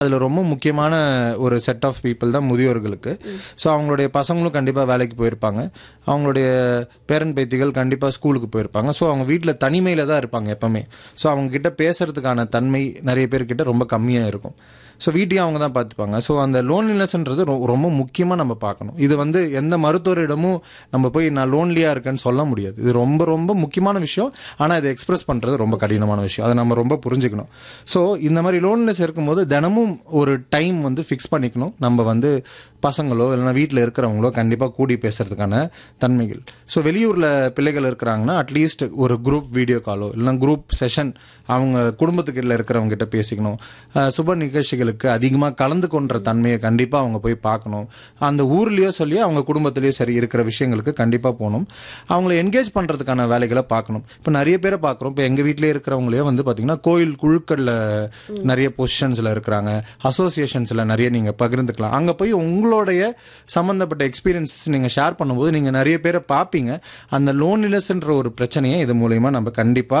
அதில் ரொம்ப முக்கியமான ஒரு செட் ஆஃப் பீப்புள் தான் முதியோர்களுக்கு ஸோ அவங்களுடைய பசங்களும் கண்டிப்பாக வேலைக்கு போயிருப்பாங்க அவங்களுடைய பேரன் பேத்திகள் கண்டிப்பாக ஸ்கூலுக்கு போயிருப்பாங்க ஸோ அவங்க வீட்டில் தனிமையில் தான் இருப்பாங்க எப்பவுமே ஸோ அவங்க கிட்ட பேசுறதுக்கான தன்மை நிறைய பேர்கிட்ட ரொம்ப கம்மியாக இருக்கும் ஸோ வீட்டையும் அவங்க தான் பார்த்துப்பாங்க ஸோ அந்த லோன்லினஸ்ன்றது ரொ- ரொம்ப முக்கியமாக நம்ம பார்க்கணும் இது வந்து எந்த மருத்துவரிடமும் நம்ம போய் நான் லோன்லியாக இருக்கேன்னு சொல்ல முடியாது இது ரொம்ப ரொம்ப முக்கியமான விஷயம் ஆனால் இதை எக்ஸ்பிரஸ் பண்ணுறது ரொம்ப கடினமான விஷயம் அதை நம்ம ரொம்ப புரிஞ்சுக்கணும் ஸோ இந்த மாதிரி லோன்லினஸ் இருக்கும்போது தினமும் ஒரு டைம் வந்து ஃபிக்ஸ் பண்ணிக்கணும் நம்ம வந்து பசங்களோ இல்லைன்னா வீட்டில் இருக்கிறவங்களோ கண்டிப்பாக கூடி பேசுறதுக்கான தன்மைகள் ஸோ வெளியூரில் பிள்ளைகள் இருக்கிறாங்கன்னா அட்லீஸ்ட் ஒரு குரூப் வீடியோ காலோ இல்லைன்னா குரூப் செஷன் அவங்க குடும்பத்துக்குள்ள இருக்கிறவங்க கிட்ட பேசிக்கணும் அஹ் சுப நிகழ்ச்சிகளுக்கு அதிகமாக கலந்து கொன்ற தன்மையை கண்டிப்பாக அவங்க போய் பார்க்கணும் அந்த ஊர்லேயோ சொல்லி அவங்க குடும்பத்திலேயோ சரி இருக்கிற விஷயங்களுக்கு கண்டிப்பாக போகணும் அவங்கள என்கேஜ் பண்ணுறதுக்கான வேலைகளை பார்க்கணும் இப்போ நிறைய பேரை பார்க்குறோம் இப்போ எங்கள் வீட்டிலே இருக்கிறவங்களே வந்து பார்த்தீங்கன்னா கோயில் குழுக்களில் நிறைய பொசிஷன்ஸில் இருக்கிறாங்க அசோசியேஷன்ஸில் நிறைய நீங்கள் பகிர்ந்துக்கலாம் அங்கே போய் உங்களுடைய சம்மந்தப்பட்ட எக்ஸ்பீரியன்ஸ் நீங்கள் ஷேர் பண்ணும்போது நீங்கள் நிறைய பேரை பார்ப்பீங்க அந்த லோன்லினஸ்ன்ற ஒரு பிரச்சனையை இது மூலயமா நம்ம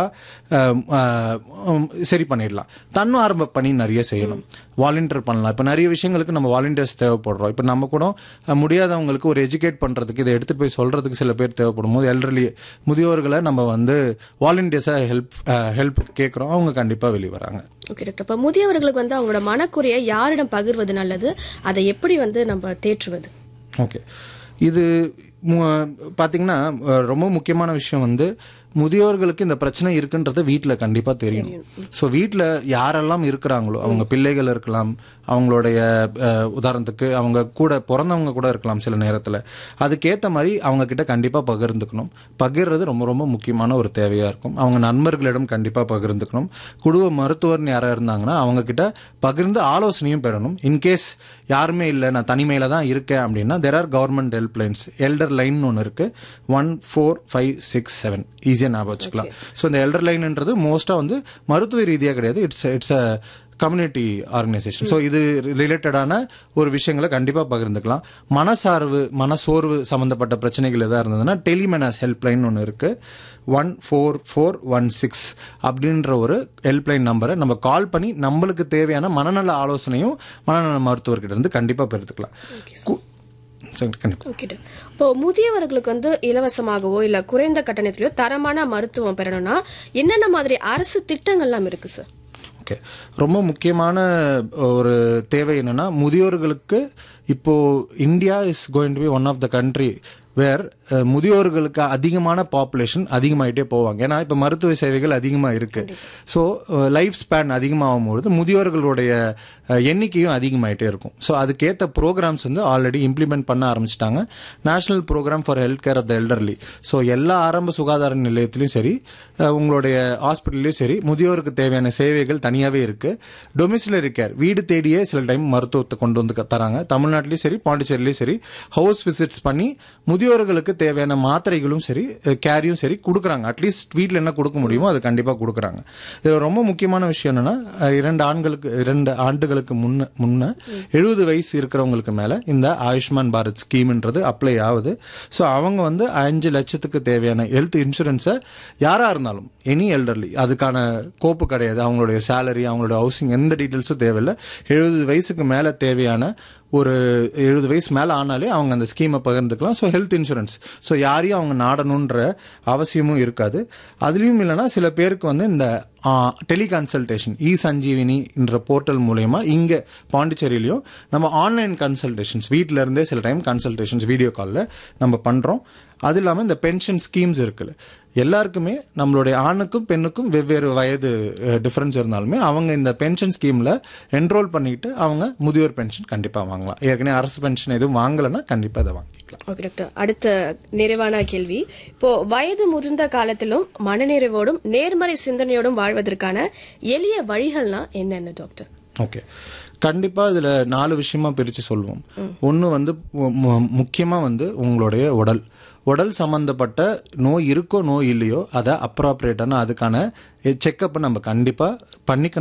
கண்டிப்பாக சரி பண்ணிடலாம் தன்னார்வ பணி நிறைய செய்யணும் வாலண்டியர் பண்ணலாம் இப்போ நிறைய விஷயங்களுக்கு நம்ம வாலண்டியர்ஸ் தேவைப்படுறோம் இப்போ நம்ம கூட அஹ், முடியாதவங்களுக்கு ஒரு எஜுகேட் பண்ணுறதுக்கு இதை எடுத்துகிட்டு போய் சொல்கிறதுக்கு சில பேர் தேவைப்படும் போது எல்டர்லி முதியோர்களை நம்ம வந்து வாலண்டியர்ஸாக ஹெல்ப் ஹெல்ப் கேட்குறோம் அவங்க கண்டிப்பாக வெளியே வராங்க ஓகே டாக்டர் இப்போ முதியவர்களுக்கு வந்து அவங்களோட மனக்குறையை யாரிடம் பகிர்வது நல்லது அதை எப்படி வந்து நம்ம தேற்றுவது ஓகே இது மு- பாத்தீங்கன்னா அஹ், ரொம்ப முக்கியமான விஷயம் வந்து முதியோர்களுக்கு இந்த பிரச்சனை இருக்குன்றது வீட்டில் கண்டிப்பாக தெரியும் ஸோ வீட்டில் யாரெல்லாம் இருக்கிறாங்களோ அவங்க பிள்ளைகள் இருக்கலாம் அவங்களுடைய அஹ், உதாரணத்துக்கு அவங்க கூட பிறந்தவங்க கூட இருக்கலாம் சில நேரத்தில் அதுக்கேற்ற மாதிரி அவங்க கிட்ட கண்டிப்பாக பகிர்ந்துக்கணும் பகிர்றது ரொம்ப ரொம்ப முக்கியமான ஒரு தேவையாக இருக்கும் அவங்க நண்பர்களிடம் கண்டிப்பாக பகிர்ந்துக்கணும் குடும்ப மருத்துவர்னு யாராக இருந்தாங்கன்னா அவங்க கிட்ட பகிர்ந்து ஆலோசனையும் பெறணும் இன்கேஸ் யாருமே இல்லை நான் தனிமையில் தான் இருக்கேன் அப்படின்னா there are government helplines elder line ஒன்று இருக்கு one four five six seven ஈஸியாக ஞாபகம் வச்சுக்கலாம் ஸோ இந்த எல்டர் லைன்ன்றது மோஸ்ட்டாக வந்து மருத்துவ ரீதியாக கிடையாது it's it's a community organisation so இது ரிலேட்டடான ஒரு விஷயங்களை கண்டிப்பாக பகிர்ந்துக்கலாம் மனசார்வு மனசோர்வு சம்மந்தப்பட்ட பிரச்சனைகள் எதாக இருந்ததுன்னா டெலிமெனாஸ் ஹெல்ப்லைன் ஒன்று இருக்குது one four four one six அப்படின்ற ஒரு ஹெல்ப்லைன் நம்பரை நம்ம கால் பண்ணி நம்மளுக்கு தேவையான மனநல ஆலோசனையும் மனநல மருத்துவர்கிட்ட இருந்து கண்டிப்பாக பெற்றுக்கலாம் கு- சரி, கண்டிப்பா ஓகே டாக்டர். இப்போ முதியவர்களுக்கு வந்து இலவசமாகவோ இல்ல குறைந்த கட்டணத்திலோ தரமான மருத்துவம் பெறணும்னா என்னென்ன மாதிரி அரசு திட்டங்கள்லாம் இருக்கு சார் ஓகே ரொம்ப முக்கியமான ஒரு தேவை என்னன்னா முதியோர்களுக்கு இப்போ India is going to be one of the country where முதியோர்களுக்கு அதிகமான பாப்புலேஷன் அதிகமாயிட்டே போவாங்க ஏன்னா இப்போ மருத்துவ சேவைகள் அதிகமாக இருக்கு ஸோ லைஃப் ஸ்பேன் அதிகமாகும் பொழுது முதியோர்களுடைய அஹ், எண்ணிக்கையும் அதிகமாயிட்டே இருக்கும் ஸோ அதுக்கேற்ற ப்ரோக்ராம்ஸ் வந்து ஆல்ரெடி இம்ப்ளிமெண்ட் பண்ண ஆரம்பிச்சிட்டாங்க national programme for health care of the elderly so எல்லா ஆரம்ப சுகாதார நிலையத்திலையும் சரி அஹ், உங்களுடைய ஹாஸ்பிட்டல்லையும் சரி முதியோருக்கு தேவையான சேவைகள் தனியாகவே இருக்கு டொமிசிலரி கேர் வீடு தேடியே சில டைம் மருத்துவத்தை கொண்டு வந்து க- தராங்க தமிழ்நாட்டிலையும் சரி பாண்டிச்சேரிலையும் சரி ஹவுஸ் விசிட்ஸ் பண்ணி முதியோர்களுக்கு தேவையான மாத்திரைகளும் சரி கேரியும் சரி கொடுக்குறாங்க அட்லீஸ்ட் வீட்டில் என்ன கொடுக்க முடியுமோ அது கண்டிப்பாக கொடுக்குறாங்க இது ரொம்ப முக்கியமான விஷயம் என்னன்னா அஹ், இரண்டு ஆண்களுக்கு இரண்டு ஆண்டுகளுக்கு முன்ன முன்ன எழுபது வயசு இருக்கிறவங்களுக்கு மேலே இந்த ஆயுஷ்மான் பாரத் ஸ்கீம்ன்றது அப்ளை ஆகுது ஸோ அவங்க வந்து அஞ்சு லட்சத்துக்கு தேவையான ஹெல்த் இன்சூரன்ஸை யாராக இருந்தாலும் எனி எல்டர்லி அதுக்கான கோப்பு கிடையாது அவங்களுடைய சேலரி அவங்களுடைய ஹவுசிங் எந்த டீட்டெயில்ஸும் தேவையில்லை எழுபது வயசுக்கு மேலே தேவையான ஒரு எழுபது வயசு மேலே ஆனாலே அவங்க அந்த ஸ்கீமை பகிர்ந்துக்கலாம் ஸோ ஹெல்த் இன்சூரன்ஸ் ஸோ யாரையும் அவங்க நாடணுன்ற அவசியமும் இருக்காது அதுலேயும் இல்லைன்னா சில பேருக்கு வந்து இந்த டெலிகன்சல்டேஷன் இ சஞ்சீவினின்ற போர்ட்டல் மூலயமா இங்கே பாண்டிச்சேரியிலையும் நம்ம ஆன்லைன் கன்சல்டேஷன்ஸ் வீட்டில இருந்தே சில டைம் கன்சல்டேஷன்ஸ் வீடியோ காலில் நம்ம பண்ணுறோம் அது இல்லாமல் இந்த பென்ஷன் ஸ்கீம்ஸ் இருக்குல்ல எல்லாருக்குமே நம்மளுடைய ஆணுக்கும் பெண்ணுக்கும் வெவ்வேறு வயது டிஃப்ரென்ஸ் இருந்தாலுமே அவங்க இந்த பென்ஷன் ஸ்கீமில் என்ரோல் பண்ணிக்கிட்டு அவங்க முதியோர் பென்ஷன் கண்டிப்பாக வாங்கலாம் ஏற்கனவே அரசு பென்ஷன் எதுவும் வாங்கலைன்னா கண்டிப்பாக அதை வாங்கிக்கலாம் ஓகே டாக்டர் அடுத்த நிறைவான கேள்வி இப்போ வயது முதிர்ந்த காலத்திலும் மனநிறைவோடும் நேர்மறை சிந்தனையோடும் வாழ்வதற்கான எளிய வழிகள்னா என்னென்ன டாக்டர் ஓகே கண்டிப்பா இதுல நாலு விஷயமா பிரிச்சு சொல்லுவோம் ஒன்னு வந்து மு- மு- முக்கியமா வந்து உங்களுடைய உடல் உடல் சம்பந்தப்பட்ட நோய் இருக்கோ நோய் இல்லையோ அதை அப்ராப்ரேட்டான அதுக்கான செக்கப் நம்ம கண்டிப்பா பண்ணிக்கணும்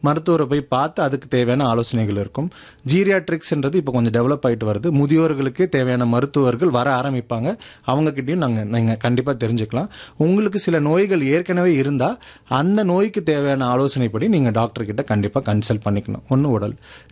மருத்துவரை போய் பார்த்து அதுக்கு தேவையான ஆலோசனைகள் இருக்கும் ஜீரியாட்ரிக்ஸ்ன்றது இப்போ கொஞ்சம் டெவலப் ஆயிட்டு வருது முதியோர்களுக்கு தேவையான மருத்துவர்கள் வர ஆரம்பிப்பாங்க அவங்கக்கிட்டையும் நாங்கள் நீங்கள் கண்டிப்பாக தெரிஞ்சுக்கலாம் உங்களுக்கு சில நோய்கள் ஏற்கனவே இருந்தால் அந்த நோய்க்கு தேவையான ஆலோசனைப்படி நீங்கள் டாக்டர் கிட்ட கண்டிப்பாக கன்சல்ட் பண்ணிக்கணும் ஒன்று உடல்